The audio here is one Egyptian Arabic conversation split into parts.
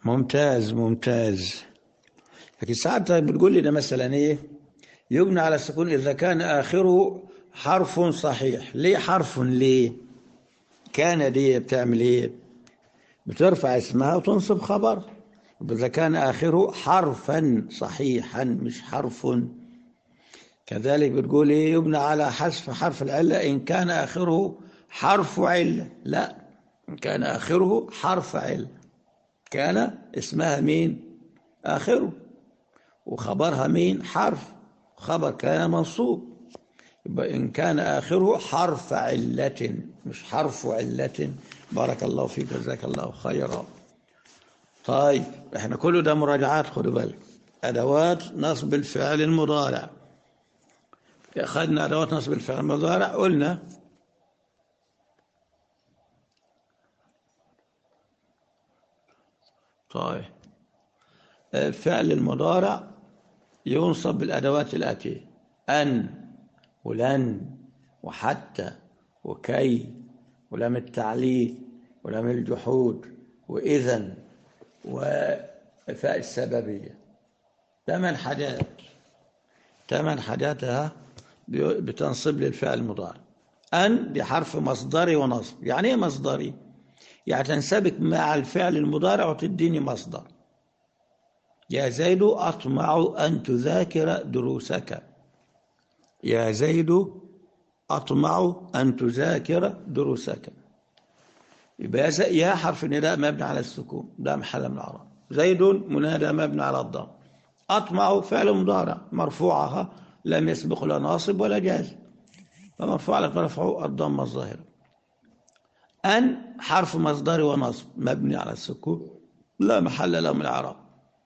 ممتاز ممتاز لكن ساعات بتقول لي ده مثلا ايه يبنى على السكون اذا كان اخره حرف صحيح ليه حرف ليه كان دي بتعمل ايه بترفع اسمها وتنصب خبر إذا كان آخره حرفا صحيحا مش حرف كذلك بتقول إيه يبنى على حذف حرف العلة إن كان آخره حرف علة لا إن كان آخره حرف علة كان اسمها مين آخره وخبرها مين حرف خبر كان منصوب يبقى إن كان آخره حرف علة مش حرف علة بارك الله فيك جزاك الله خيرا طيب احنا كله ده مراجعات خدوا بالك ادوات نصب الفعل المضارع اخذنا ادوات نصب الفعل المضارع قلنا طيب الفعل المضارع ينصب بالادوات الاتيه ان ولن وحتى وكي ولم التعليل ولم الجحود واذا وفاء السببية ثمان حاجات ثمان حاجاتها بتنصب للفعل المضارع أن دي حرف مصدري ونصب يعني ايه مصدري يعني تنسبك مع الفعل المضارع وتديني مصدر يا زيد أطمع أن تذاكر دروسك يا زيد أطمع أن تذاكر دروسك يبقى يا حرف نداء مبني على السكون ده محل من العرب زيد منادى مبني على الضم أطمع فعل مضارع مرفوعها لم يسبق لا ناصب ولا جازم فمرفوع لك مرفوع الضم الظاهرة أن حرف مصدر ونصب مبني على السكون لا محل له من العرب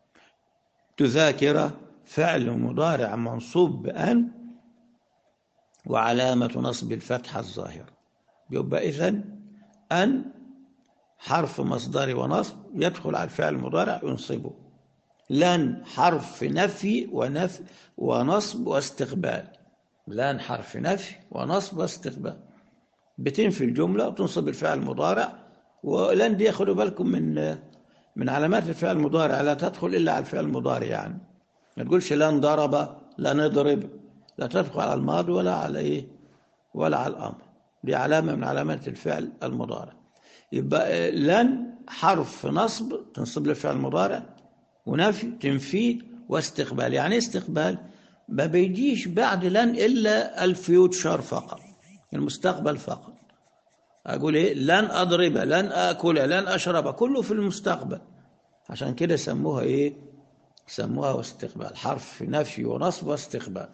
تذاكر فعل مضارع منصوب بأن وعلامة نصب الفتحة الظاهرة يبقى إذن أن حرف مصدر ونصب يدخل على الفعل المضارع ينصبه لن حرف نفي ونفي ونصب واستقبال لن حرف نفي ونصب واستقبال بتنفي الجملة وتنصب الفعل المضارع ولن دي خدوا بالكم من من علامات الفعل المضارع لا تدخل إلا على الفعل المضارع يعني ما تقولش لن ضرب لا نضرب لا تدخل على الماضي ولا على إيه ولا على الأمر دي علامة من علامات الفعل المضارع يبقى لن حرف نصب تنصب للفعل المضارع ونفي تنفيذ واستقبال يعني استقبال ما بيجيش بعد لن إلا الفيوتشر فقط المستقبل فقط أقول إيه لن أضرب لن أكل لن أشرب كله في المستقبل عشان كده سموها إيه سموها واستقبال حرف نفي ونصب واستقبال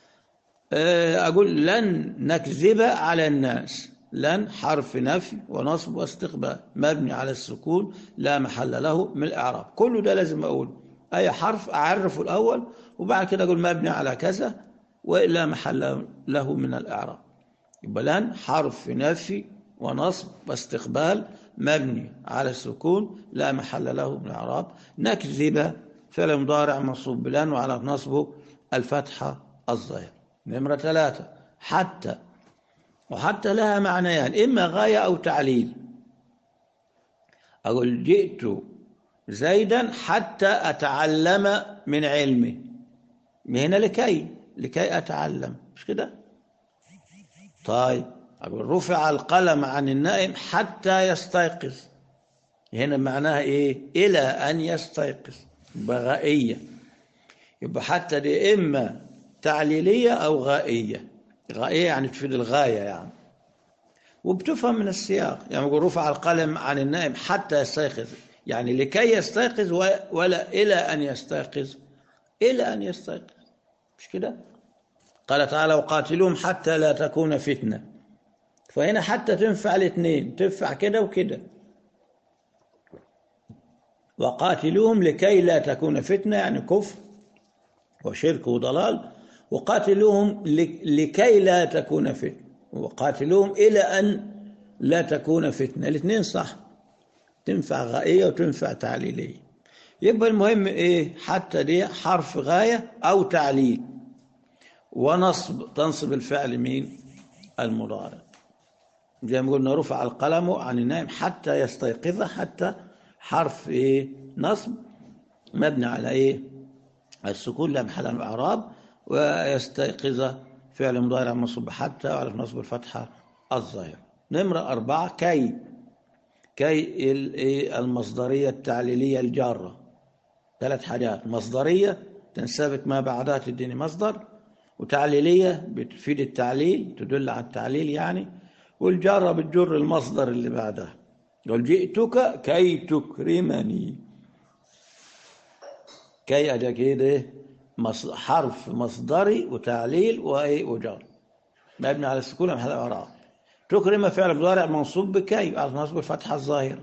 أقول لن نكذب على الناس لن حرف نفي ونصب واستقبال مبني على السكون لا محل له من الإعراب كله ده لازم أقول أي حرف أعرفه الأول وبعد كده أقول مبني على كذا ولا محل له من الإعراب يبقى لن حرف نفي ونصب واستقبال مبني على السكون لا محل له من الإعراب نكذب فعل مضارع منصوب بلن وعلى نصبه الفتحة الظاهرة نمرة ثلاثة حتى وحتى لها معنيان إما غاية أو تعليل أقول جئت زيدا حتى أتعلم من علمه هنا لكي لكي أتعلم مش كده طيب أقول رفع القلم عن النائم حتى يستيقظ هنا معناها إيه إلى أن يستيقظ بغائية يبقى حتى دي إما تعليلية أو غائية غائية يعني تفيد الغاية يعني وبتفهم من السياق يعني يقول رفع القلم عن النائم حتى يستيقظ يعني لكي يستيقظ ولا إلى أن يستيقظ إلى أن يستيقظ مش كده قال تعالى وقاتلوهم حتى لا تكون فتنة فهنا حتى تنفع الاثنين تنفع كده وكده وقاتلوهم لكي لا تكون فتنة يعني كفر وشرك وضلال وقاتلوهم لكي لا تكون فتنة وقاتلوهم إلى أن لا تكون فتنة الاثنين صح تنفع غائية وتنفع تعليلية يبقى المهم إيه حتى دي حرف غاية أو تعليل ونصب تنصب الفعل مين المضارع زي ما قلنا رفع القلم عن النائم حتى يستيقظ حتى حرف ايه نصب مبني على ايه السكون لا محل من الاعراب ويستيقظ فعل مضارع منصوب حتى وعلى نصب الفتحه الظاهره نمره أربعة كي كي ال- إيه المصدريه التعليليه الجاره ثلاث حاجات مصدريه تنسبك ما بعدها تديني مصدر وتعليليه بتفيد التعليل تدل على التعليل يعني والجاره بتجر المصدر اللي بعدها قال جئتك كي تكرمني كي أجا كده مص- حرف مصدري وتعليل وإيه وجر مبني على السكون محل الإعراب تكرم فعل مضارع منصوب بكي على نصب الفتحة الظاهرة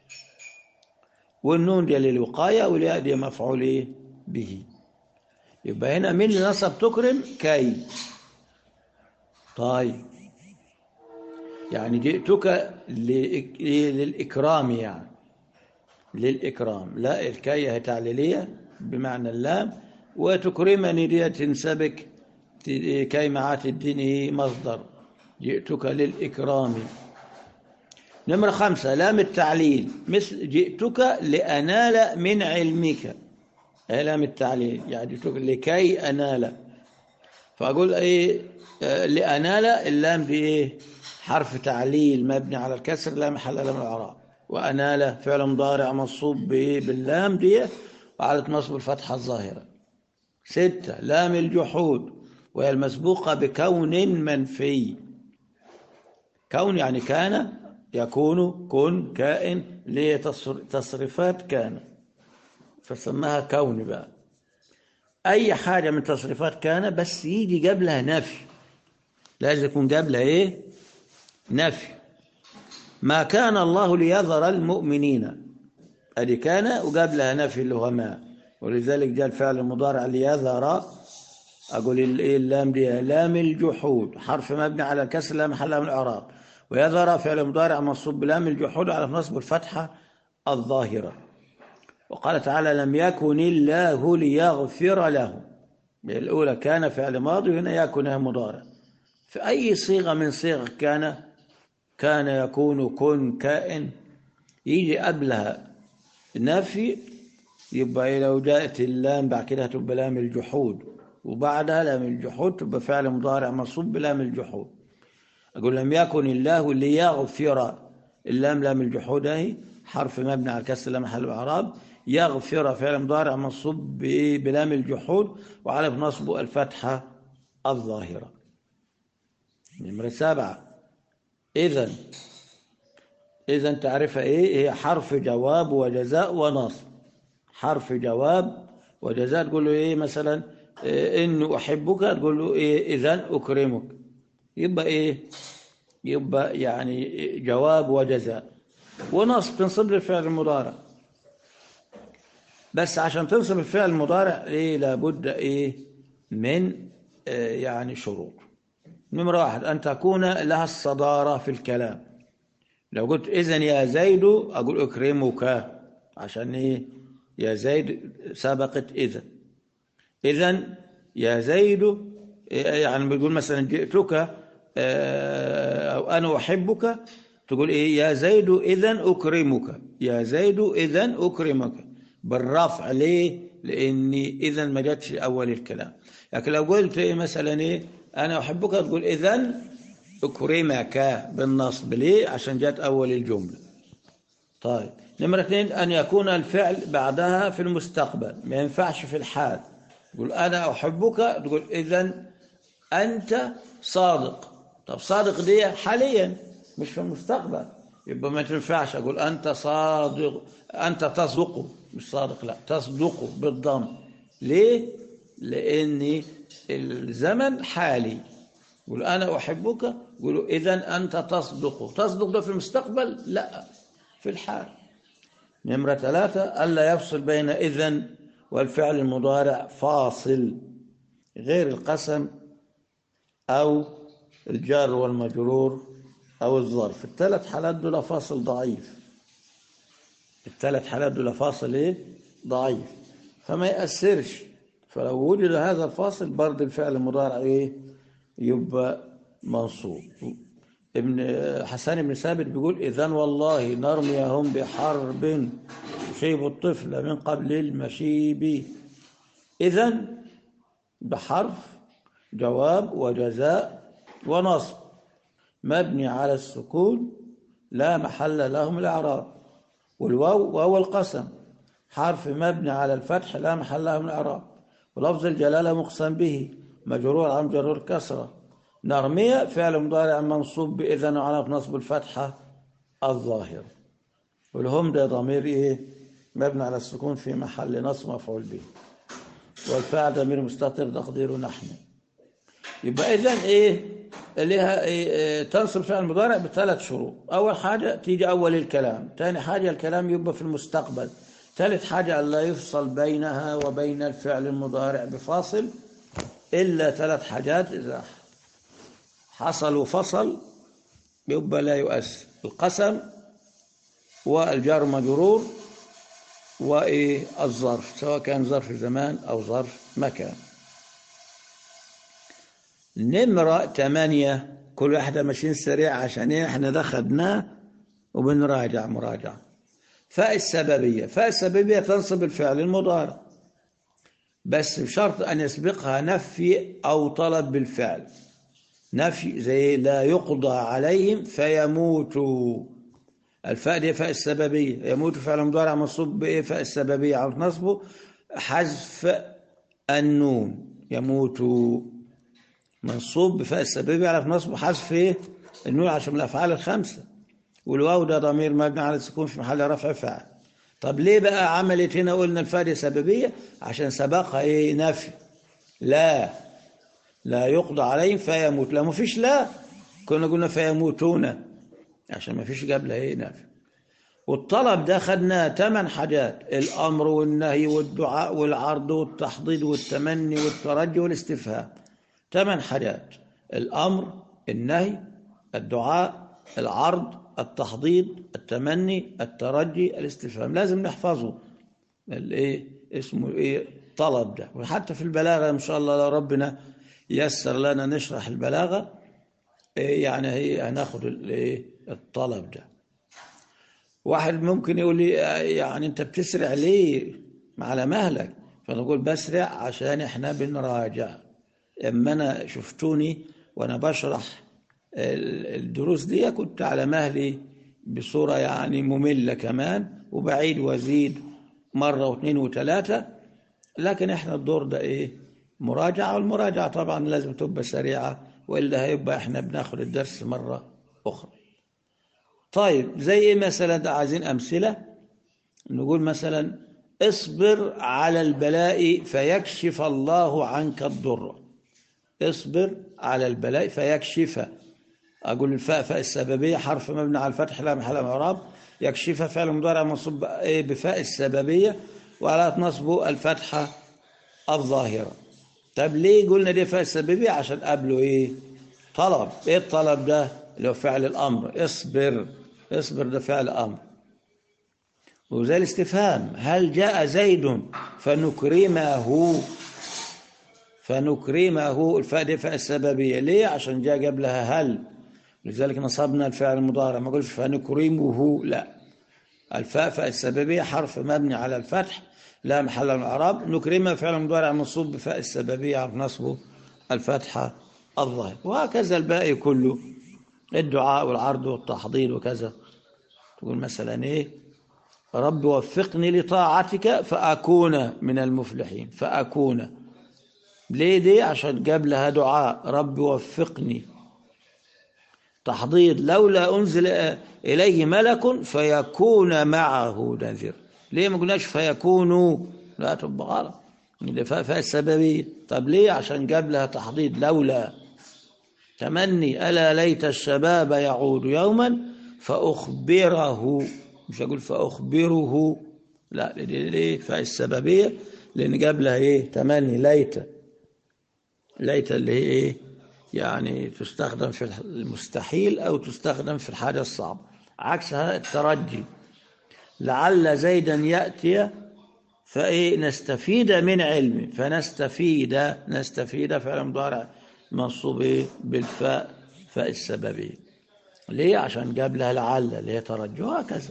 والنون دي للوقاية والياء دي مفعول إيه؟ به يبقى هنا مين اللي نصب تكرم كي طيب يعني جئتك لإك- للإكرام يعني للإكرام لا الكاية هي تعليلية بمعنى اللام وتكرمني دي تنسبك ت- كي معات الدين إيه؟ مصدر جئتك للإكرام نمرة خمسة لام التعليل مثل جئتك لأنال من علمك هي لام التعليل يعني جئتك لكي أنال فأقول إيه آه، لأنال اللام دي إيه حرف تعليل مبني على الكسر لا محل له من الإعراب وأنال فعل مضارع منصوب بإيه باللام دي وعلى نصب الفتحة الظاهرة ستة لام الجحود وهي المسبوقة بكون منفي كون يعني كان يكون كن كائن لتصريفات كان فسماها كون بقى أي حاجة من تصريفات كان بس يجي قبلها نفي لازم يكون قبلها إيه نفي ما كان الله ليذر المؤمنين أدي كان وقبلها نفي اللي هو ما ولذلك جاء الفعل المضارع ليذر أقول ال- إيه اللام دي لام الجحود حرف مبني على الكسر لا محل له من الإعراب ويذر فعل مضارع منصوب بلام الجحود على نصب الفتحة الظاهرة وقال تعالى لم يكن الله ليغفر له الأولى كان فعل ماضي هنا يكن مضارع في أي صيغة من صيغ كان كان يكون كن كائن يجي قبلها نفي يبقى لو جاءت اللام بعد كده تبقى لام الجحود وبعدها لام الجحود تبقى فعل مضارع منصوب بلام الجحود أقول لم يكن الله ليغفر اللام لام الجحود اهي حرف مبني على الكسر لا محل اعراب يغفر فعل مضارع منصوب ب- بلام الجحود وعلى نصبه الفتحة الظاهرة نمرة سبعة إذا إذا تعرف إيه هي حرف جواب وجزاء ونصب حرف جواب وجزاء تقول له إيه مثلا إيه إن أحبك تقول له إيه إذا أكرمك يبقى إيه يبقى يعني جواب وجزاء ونصب تنصب الفعل المضارع بس عشان تنصب الفعل المضارع إيه لابد إيه من آه، يعني شروط نمرة واحد أن تكون لها الصدارة في الكلام لو قلت إذن يا زيد أقول أكرمك عشان إيه يا زيد سبقت إذن إذن يا زيد يعني بيقول مثلا جئتك آه، أو أنا أحبك تقول إيه يا زيد إذن أكرمك يا زيد إذن أكرمك بالرفع ليه لأني إذن ما جاتش أول الكلام لكن لو قلت إيه مثلا إيه أنا أحبك تقول إذن أكرمك بالنصب ليه عشان جات أول الجملة طيب نمرة اثنين أن يكون الفعل بعدها في المستقبل ما ينفعش في الحال تقول أنا أحبك تقول إذن أنت صادق طب صادق دي حاليا مش في المستقبل يبقى ما تنفعش أقول أنت صادق أنت تصدق مش صادق لا تصدق بالضم ليه؟ لأن الزمن حالي يقول أنا أحبك يقولوا إذا أنت تصدق تصدق ده في المستقبل لا في الحال نمرة ثلاثة ألا يفصل بين إذن والفعل المضارع فاصل غير القسم أو الجار والمجرور أو الظرف الثلاث حالات دول فاصل ضعيف الثلاث حالات دول فاصل إيه؟ ضعيف فما يأثرش فلو وجد هذا الفاصل برضه الفعل المضارع إيه؟ يبقى منصوب ابن حسان بن ثابت بيقول إذن والله نرميهم بحرب يصيب الطفل من قبل المشيب إذن بحرف جواب وجزاء ونصب مبني على السكون لا محل لهم الإعراب والواو واو القسم حرف مبني على الفتح لا محل له من الإعراب ولفظ الجلالة مقسم به مجرور عن جرور كسرة نرمية فعل مضارع منصوب بإذن وعلى نصب الفتحة الظاهر والهم ده ضمير إيه مبني على السكون في محل نصب مفعول به والفاعل ضمير مستتر تقديره نحن يبقى إذن إيه لها إيه تنصب فعل مضارع بثلاث شروط أول حاجة تيجي أول الكلام ثاني حاجة الكلام يبقى في المستقبل ثالث حاجة ألا يفصل بينها وبين الفعل المضارع بفاصل إلا ثلاث حاجات إذا حصل وفصل يبقى لا يؤثر القسم والجار مجرور وإيه الظرف سواء كان ظرف زمان أو ظرف مكان نمرة ثمانية كل واحدة ماشيين سريع عشان إيه إحنا ده خدناه وبنراجع مراجعة فاء السببية فاء السببية تنصب الفعل المضارع بس بشرط أن يسبقها نفي أو طلب بالفعل نفي زي لا يقضى عليهم فيموتوا الفاء دي فاء السببية يموت فعل مضارع منصوب بإيه فاء السببية على نصبه حذف النون يموتوا منصوب بفاء السببية على نصبه حذف إيه النون عشان الأفعال الخمسة والواو ده ضمير مبني على السكون في محل رفع فاعل طب ليه بقى عملت هنا قلنا الفاء دي سببية عشان سبقها إيه نفي لا لا يقضى عليهم فيموت لا ما فيش لا كنا قلنا فيموتون عشان ما فيش قبلها ايه نافع والطلب ده خدناه ثمان حاجات الامر والنهي والدعاء والعرض والتحضيض والتمني والترجي والاستفهام ثمان حاجات الامر النهي الدعاء العرض التحضيض التمني الترجي الاستفهام لازم نحفظه الايه اسمه ايه طلب ده وحتى في البلاغه ان شاء الله لو ربنا يسر لنا نشرح البلاغه إيه يعني هي هناخد الايه الطلب ده واحد ممكن يقول لي يعني انت بتسرع ليه على مهلك فنقول بسرع عشان احنا بنراجع اما انا شفتوني وانا بشرح الدروس دي كنت على مهلي بصورة يعني مملة كمان وبعيد وازيد مرة واثنين وثلاثة لكن احنا الدور ده ايه مراجعة والمراجعة طبعا لازم تبقى سريعة وإلا هيبقى احنا بناخد الدرس مرة أخرى طيب زي ايه مثلا ده عايزين أمثلة نقول مثلا اصبر على البلاء فيكشف الله عنك الضر اصبر على البلاء فيكشف أقول الفاء فاء السببية حرف مبني على الفتح لا محل من اعراب يكشف فعل مضارع منصوب بفاء السببية وعلى نصبه الفتحة الظاهرة طب ليه قلنا دي فاء السببية عشان قبله ايه طلب ايه الطلب ده اللي هو فعل الامر اصبر اصبر ده فعل امر وزي الاستفهام هل جاء زيد فنكرمه فنكرمه الفاء دي فاء السببية ليه عشان جاء قبلها هل لذلك نصبنا الفعل المضارع ما قلش فنكرمه لا الفاء فاء السببية حرف مبني على الفتح لا محل من الاعراب نكرمه فعل مضارع منصوب بفاء السببية عرف نصبه الفتحة الظاهر وهكذا الباقي كله الدعاء والعرض والتحضير وكذا تقول مثلا ايه رب وفقني لطاعتك فأكون من المفلحين فأكون ليه دي عشان قبلها دعاء رب وفقني تحضير لولا أنزل إليه ملك فيكون معه نذير ليه ما قلناش فيكونوا لا تبقى غلط فاء السببية طب ليه عشان قبلها تحضير لولا تمني ألا ليت الشباب يعود يوما فأخبره مش أقول فأخبره لا ليه فاء السببية لأن قبلها إيه تمني ليت ليت اللي هي إيه يعني تستخدم في المستحيل أو تستخدم في الحاجة الصعبة عكسها الترجي لعل زيدا يأتي فإيه نستفيد من علمه فنستفيد نستفيد فعل مضارع منصوب بالفاء فاء السببية ليه عشان جاب لها لعل اللي هي ترجو هكذا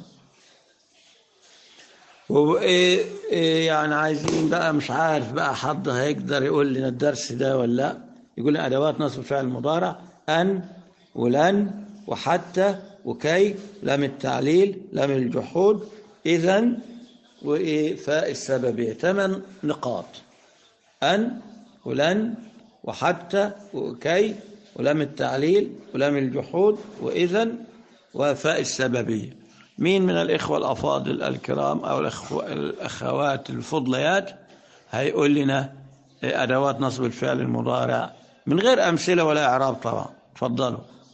وإيه إيه يعني عايزين بقى مش عارف بقى حد هيقدر يقول لنا الدرس ده ولا لا يقول لنا ادوات نصب الفعل المضارع ان ولن وحتى وكي لم التعليل لم الجحود اذا وايه فاء السببيه ثمان نقاط ان ولن وحتى وكي ولم التعليل ولم الجحود واذا وفاء السببيه مين من الإخوة الأفاضل الكرام أو الأخوة الأخوات الفضليات هيقول لنا أدوات نصب الفعل المضارع من غير أمثلة ولا إعراب طبعا تفضلوا